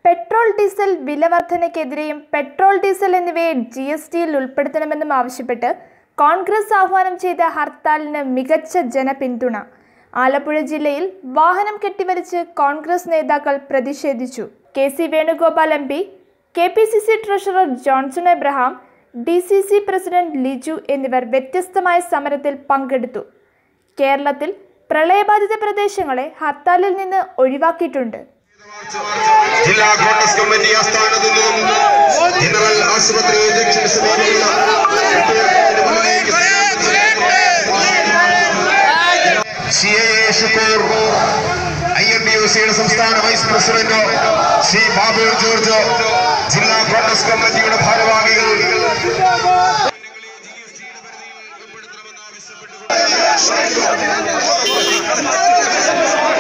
petrol diesel വില വർധനയ്ക്കെതിരെയും petrol diesel എന്നിവയെ ജി എസ് ടിയിൽ ഉൾപ്പെടുത്തണമെന്നും ആവശ്യപ്പെട്ട് കോൺഗ്രസ് ആഹ്വാനം ചെയ്ത ഹർത്താലിന് മികച്ച ജനപിന്തുണ ആലപ്പുഴ ജില്ലയിൽ വാഹനം കെട്ടിവലിച്ച് കോൺഗ്രസ് നേതാക്കൾ പ്രതിഷേധിച്ചു K C Venugopal M P K P C C treasurer Johnson Abraham D C C president Liju എന്നിവർ വ്യത്യസ്തമായ സമരത്തിൽ പങ്കെടുത്തു കേരളത്തിൽ പ്രളയബാധിത പ്രദേശങ്ങളെ ഹർത്താലിൽ നിന്ന് ഒഴിവാക്കിയിട്ടുണ്ട് ജില്ലാ കോൺഗ്രസ് കമ്മിറ്റി ആസ്ഥാനത്ത് നിന്നും ജനറൽ ആശുപത്രി ജംഗ്ഷൻ സമീപമുള്ള കെട്ടിടത്തിന് മുന്നിലേക്ക് C A A Shukkur I N D U സിയുടെ സംസ്ഥാന വൈസ് പ്രസിഡന്റ് ശ്രീ ബാബു ജോർജ് ജില്ലാ കോൺഗ്രസ് കമ്മിറ്റിയുടെ ഭാരവാഹികൾ ാവശ്യപ്പെട്ടു